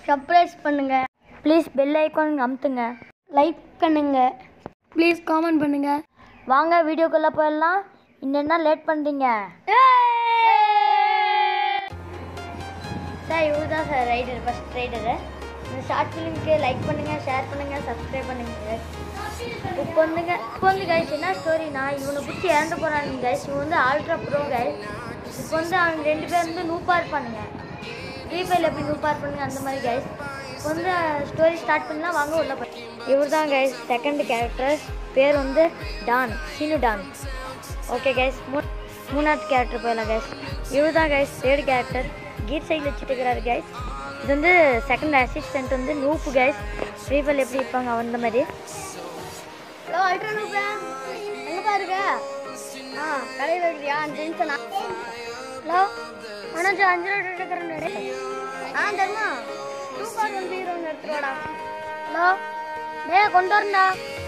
surprise பண்ணுங்க please bell icon அமுத்துங்க like பண்ணுங்க ப்ளீஸ் காமெண்ட் பண்ணுங்க வாங்க வீடியோக்குள்ளே போயிடலாம் இன்னென்ன லேட் பண்ணுறீங்க சார் இவர் தான் சார் ரைடர் ஃபஸ்ட் ரைடரு இந்த ஷார்ட் ஃபிலிம்க்கு லைக் பண்ணுங்கள் ஷேர் பண்ணுங்கள் சப்ஸ்கிரைப் பண்ணுங்க இப்போ வந்துங்க இப்போ வந்து கைஸ் என்ன ஸ்டோரினா இவனை பிடிச்சி இறந்து போகிறானுங்க கைஸ் இவன் வந்து ஆல்ட்ரா ப்ரோ கைஸ் இப்போ வந்து அவங்க ரெண்டு பேர் வந்து நூப்பா இருப்பானுங்க ஃப்ரீ ஃபயரில் எப்படி நூப்பா இருப்பானுங்க அந்த மாதிரி கைஸ் இப்போ வந்து ஸ்டோரி ஸ்டார்ட் பண்ணலாம் வாங்க உள்ள போய் இவர் தான் கைஸ் செகண்ட் கேரக்டர் பேர் வந்து don Seenu don okay guys மூ மூணாவது கேரக்டர் போயிடலாம் கைஸ் இவர் தான் கைஸ் தேர்ட் கேரக்டர் கீர் சைடில் வச்சுட்டு இருக்கிறாரு கைஸ் இது வந்து செகண்ட் அசிஸ்டன்ட் வந்து நூப்பு கைஸ் ஃப்ரீ ஃபயரில் எப்படி இருப்பாங்க அந்த மாதிரி ஹலோ அல்ட்ரா நூப்பா எங்கே பாருங்க ஆ கடையில் இருக்கிறியா அஞ்சு நிமிஷம் நான் ஹலோ மனோஜ் அஞ்சு ரூபா எடுக்கிறேன் ஆ தர்மா டூ கார் வந்து ஹீரோ ஒன்று எடுத்துருவாடா ஹலோ டே கொண்டு வரண்டா